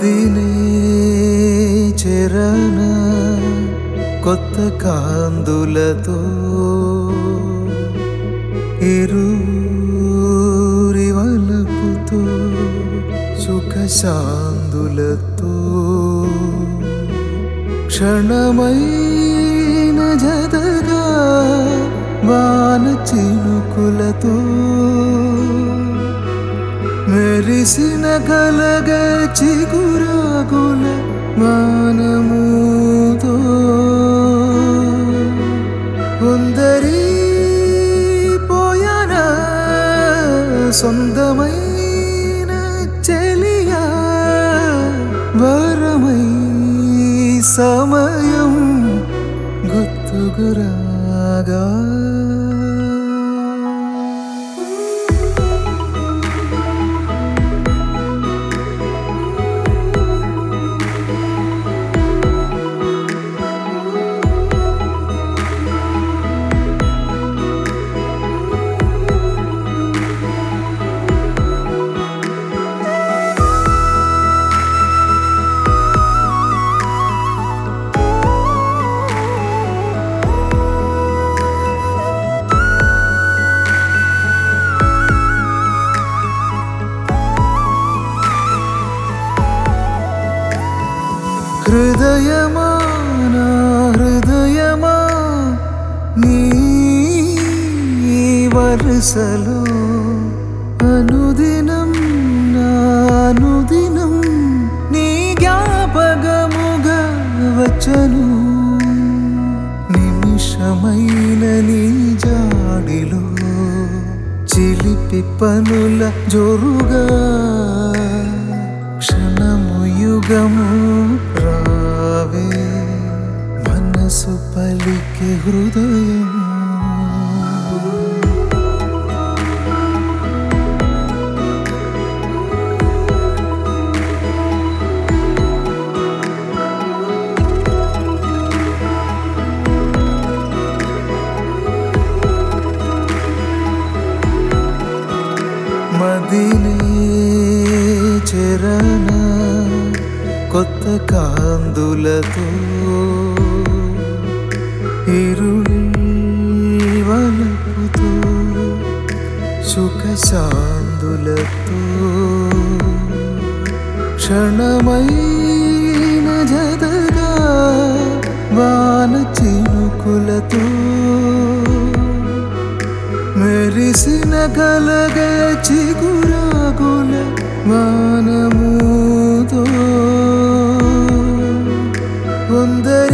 మదినే చెరన కొత్త కాందులతో ఇరూరి వలపుతో సుఖ శాందులతో క్షణమైన జదగా వాన చినుకులతో మెరిసిన కలగ చిగురాగుల మానముతో ఉందరి పోయన సొంతమైన చెలియా వరమై సమయం గుర్తుకురాగా హృదయమా నా హృదయమా నీ వరుసలో అనుదినం నా అనుదినం నీ జ్ఞాపకముగా వచ్చను నిమిషమైన నీ జాడిలో చిలిపి పనుల జోరుగా క్షణము యుగము రావే మనసు పలికే హృదయం మదినే చెరన కొత్త కాందులతో ఇరువలపుతో సుఖ శాందులతో క్షణమైన జదగా వాన చినుకులతో మెరిసిన కలగ చిగురాగుల మానముతో కొందరి